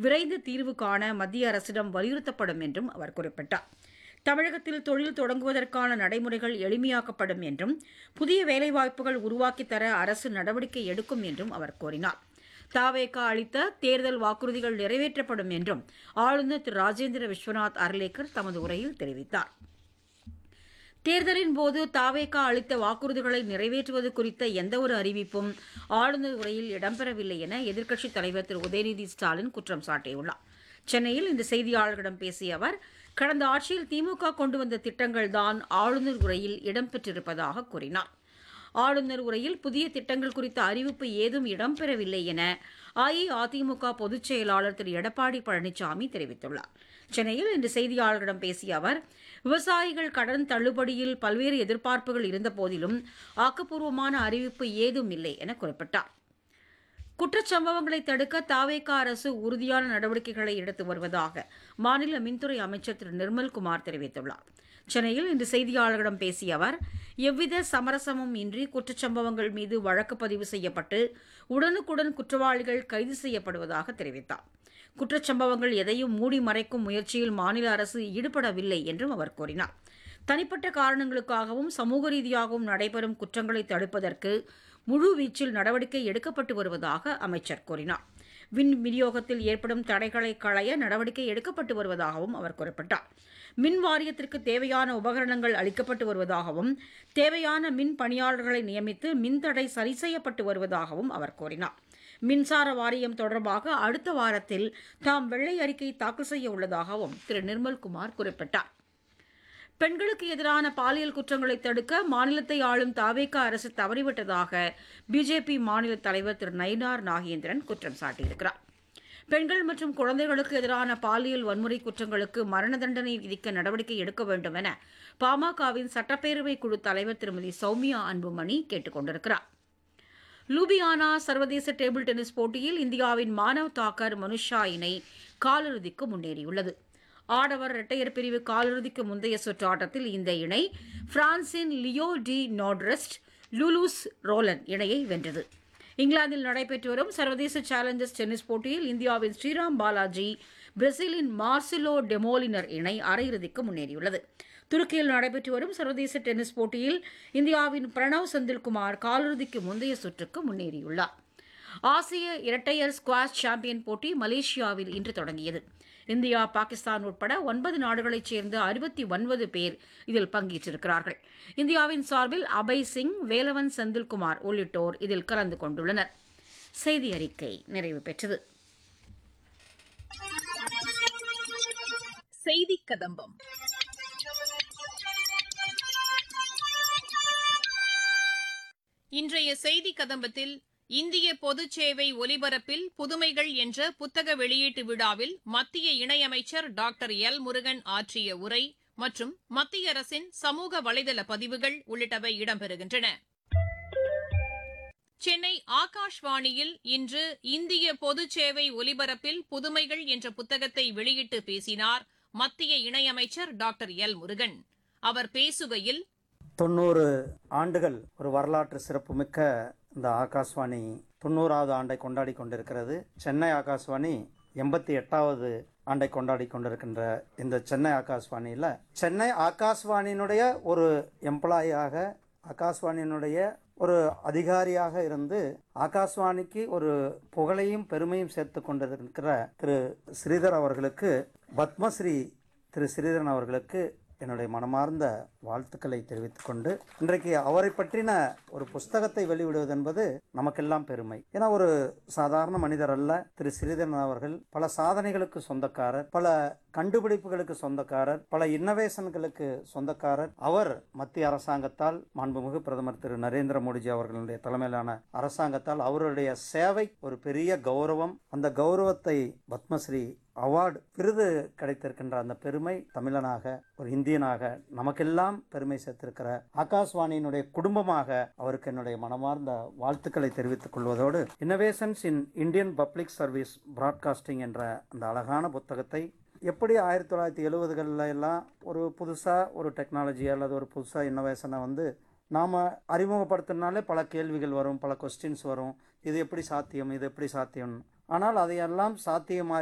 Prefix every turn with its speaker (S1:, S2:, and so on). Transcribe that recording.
S1: விரைந்து தீர்வு காண மத்திய அரசிடம் வலியுறுத்தப்படும் என்றும் அவர் குறிப்பிட்டார் தமிழகத்தில் தொழில் தொடங்குவதற்கான நடைமுறைகள் எளிமையாக்கப்படும் என்றும் புதிய வேலைவாய்ப்புகள் உருவாக்கித் தர அரசு நடவடிக்கை எடுக்கும் என்றும் அவர் கூறினார் தாவேகா அளித்த தேர்தல் வாக்குறுதிகள் நிறைவேற்றப்படும் என்றும் ஆளுநர் திரு ராஜேந்திர விஸ்வநாத் அர்லேக்கர் தமது உரையில் தெரிவித்தார் தேர்தலின் போது தாவேகா அளித்த வாக்குறுதிகளை நிறைவேற்றுவது குறித்த எந்தவொரு அறிவிப்பும் ஆளுநர் உரையில் இடம்பெறவில்லை என எதிர்க்கட்சித் தலைவர் திரு உதயநிதி ஸ்டாலின் குற்றம் சாட்டியுள்ளார் சென்னையில் இன்று செய்தியாளர்களிடம் பேசிய அவர் கடந்த ஆட்சியில் திமுக கொண்டு வந்த திட்டங்கள்தான் ஆளுநர் உரையில் இடம்பெற்றிருப்பதாக கூறினார் ஆளுநர் உரையில் புதிய திட்டங்கள் குறித்த அறிவிப்பு ஏதும் இடம்பெறவில்லை என அஇஅதிமுக பொதுச் செயலாளர் திரு எடப்பாடி பழனிசாமி தெரிவித்துள்ளார் சென்னையில் இன்று செய்தியாளர்களிடம் பேசிய அவர் விவசாயிகள் கடன் தள்ளுபடியில் பல்வேறு எதிர்பார்ப்புகள் இருந்தபோதிலும் ஆக்கப்பூர்வமான அறிவிப்பு ஏதும் இல்லை என குறிப்பிட்டார் குற்றச்சம்பவங்களை தடுக்க தாவேகா அரசு உறுதியான நடவடிக்கைகளை எடுத்து வருவதாக மாநில மின்துறை அமைச்சர் திரு நிர்மல்குமார் தெரிவித்துள்ளார் சென்னையில் இன்று செய்தியாளர்களிடம் பேசிய அவர் எவ்வித சமரசமும் இன்றி குற்றச்சம்பவங்கள் மீது வழக்கு பதிவு செய்யப்பட்டு உடனுக்குடன் குற்றவாளிகள் கைது செய்யப்படுவதாக தெரிவித்தார் குற்றச்சம்பவங்கள் எதையும் மூடி மறைக்கும் முயற்சியில் மாநில அரசு ஈடுபடவில்லை என்றும் அவர் கூறினார் தனிப்பட்ட காரணங்களுக்காகவும் சமூக ரீதியாகவும் நடைபெறும் குற்றங்களை தடுப்பதற்கு முழு வீச்சில் நடவடிக்கை எடுக்கப்பட்டு வருவதாக அமைச்சர் கூறினார் மின் விநியோகத்தில் ஏற்படும் தடைகளை களைய நடவடிக்கை எடுக்கப்பட்டு வருவதாகவும் அவர் குறிப்பிட்டார் மின் வாரியத்திற்கு தேவையான உபகரணங்கள் அளிக்கப்பட்டு வருவதாகவும் தேவையான மின் பணியாளர்களை நியமித்து மின்தடை சரி செய்யப்பட்டு வருவதாகவும் அவர் கூறினார் மின்சார வாரியம் தொடர்பாக அடுத்த வாரத்தில் தாம் வெள்ளை அறிக்கை தாக்கல் செய்ய உள்ளதாகவும் திரு நிர்மல்குமார் குறிப்பிட்டார் பெண்களுக்கு எதிரான பாலியல் குற்றங்களை தடுக்க மாநிலத்தை ஆளும் தாவேகா அரசு தவறிவிட்டதாக பிஜேபி மாநில தலைவர் திரு நயினார் நாகேந்திரன் குற்றம் சாட்டியிருக்கிறார் பெண்கள் மற்றும் குழந்தைகளுக்கு எதிரான பாலியல் வன்முறை குற்றங்களுக்கு மரண தண்டனை விதிக்க நடவடிக்கை எடுக்க வேண்டும் என பாமகவின் சட்டப்பேரவை குழு தலைவர் திருமதி சௌமியா அன்புமணி கேட்டுக் கொண்டிருக்கிறார் லூபியானா சர்வதேச டேபிள் டென்னிஸ் போட்டியில் இந்தியாவின் மானவ் தாக்கர் மனுஷா இணை காலிறுதிக்கு முன்னேறியுள்ளது ஆடவர் இரட்டையர் பிரிவு காலிறுதிக்கு முந்தைய சுற்று ஆட்டத்தில் இந்த இணை பிரான்சின் லியோ டி நோட்ரெஸ்ட் லுலூஸ் ரோலன் இணையை வென்றது இங்கிலாந்தில் நடைபெற்று வரும் சர்வதேச சேலஞ்சர்ஸ் டென்னிஸ் போட்டியில் இந்தியாவின் ஸ்ரீராம் பாலாஜி பிரேசிலின் மார்சிலோ டெமோலினர் இணை அரையிறுதிக்கு முன்னேறியுள்ளது துருக்கியில் நடைபெற்று வரும் சர்வதேச டென்னிஸ் போட்டியில் இந்தியாவின் பிரணவ் செந்தில்குமார் காலிறுதிக்கு முந்தைய சுற்றுக்கு முன்னேறியுள்ளார் ஆசிய இரட்டையர் ஸ்குவாஷ் சாம்பியன் போட்டி மலேசியாவில் இன்று தொடங்கியது இந்தியா பாகிஸ்தான் உட்பட ஒன்பது நாடுகளைச் சேர்ந்த அறுபத்தி ஒன்பது பேர் இதில் பங்கேற்றிருக்கிறார்கள் இந்தியாவின் சார்பில் அபய் சிங் வேலவன் செந்தில்குமார் உள்ளிட்டோர் இதில் கலந்து கொண்டுள்ளனர் செய்தி அறிக்கை நிறைவு பெற்றது
S2: செய்தி கதம்பம் இன்றைய செய்தி கதம்பத்தில் இந்திய பொதுச் சேவை ஒலிபரப்பில் புதுமைகள் என்ற புத்தக வெளியீட்டு விழாவில் மத்திய இணையமைச்சர் டாக்டர் எல் முருகன் ஆற்றிய உரை மற்றும் மத்திய அரசின் சமூக வலைதள பதிவுகள் உள்ளிட்டவை இடம்பெறுகின்றன சென்னை ஆகாஷ்வாணியில் இன்று இந்திய பொதுச் சேவை ஒலிபரப்பில் புதுமைகள் என்ற புத்தகத்தை வெளியிட்டு பேசினார் மத்திய இணையமைச்சர் டாக்டர் எல் முருகன் அவர் பேசுகையில்
S3: தொண்ணூறு ஆண்டுகள் ஒரு வரலாற்று சிறப்புமிக்க இந்த ஆகாஷ்வாணி தொண்ணூறாவது ஆண்டை கொண்டாடி கொண்டிருக்கிறது சென்னை ஆகாஷ்வாணி எண்பத்தி எட்டாவது ஆண்டை கொண்டாடி கொண்டிருக்கின்ற இந்த சென்னை ஆகாஷ்வாணியில் சென்னை ஆகாஷ்வாணியினுடைய ஒரு எம்ப்ளாயாக ஆகாஷ்வாணியினுடைய ஒரு அதிகாரியாக இருந்து ஆகாஷ்வாணிக்கு ஒரு புகழையும் பெருமையும் சேர்த்து கொண்டிருக்கிற திரு ஸ்ரீதர் அவர்களுக்கு பத்மஸ்ரீ திரு ஸ்ரீதரன் அவர்களுக்கு என்னுடைய மனமார்ந்த வாழ்த்துக்களை தெரிவித்துக் கொண்டு இன்றைக்கு அவரை பற்றின ஒரு புஸ்தகத்தை வெளியிடுவது என்பது நமக்கெல்லாம் பெருமை ஏன்னா ஒரு சாதாரண மனிதர் அல்ல திரு ஸ்ரீதரன் அவர்கள் பல சாதனைகளுக்கு சொந்தக்காரர் பல கண்டுபிடிப்புகளுக்கு சொந்தக்காரர் பல இன்னோவேஷன்களுக்கு சொந்தக்காரர் அவர் மத்திய அரசாங்கத்தால் மாண்புமிகு பிரதமர் திரு நரேந்திர மோடிஜி அவர்களுடைய தலைமையிலான அரசாங்கத்தால் அவருடைய சேவை ஒரு பெரிய கௌரவம் அந்த கௌரவத்தை பத்மஸ்ரீ அவார்டு விருது கிடைத்திருக்கின்ற அந்த பெருமை தமிழனாக ஒரு இந்தியனாக நமக்கெல்லாம் பெருமை சேர்த்திருக்கிற ஆகாஷ்வாணியினுடைய குடும்பமாக அவருக்கு என்னுடைய மனமார்ந்த வாழ்த்துக்களை தெரிவித்துக் கொள்வதோடு innovations in Indian public service broadcasting என்ற அந்த அழகான புத்தகத்தை எப்படி ஆயிரத்தி தொள்ளாயிரத்தி எழுபதுகளில் எல்லாம் ஒரு புதுசாக ஒரு டெக்னாலஜி அல்லது ஒரு புதுசாக இன்னோவேஷனை வந்து நாம் அறிமுகப்படுத்தினாலே பல கேள்விகள் வரும் பல கொஸ்டின்ஸ் வரும் இது எப்படி சாத்தியம் இது எப்படி சாத்தியம் ஆனால் அதையெல்லாம் சாத்தியமாக்கி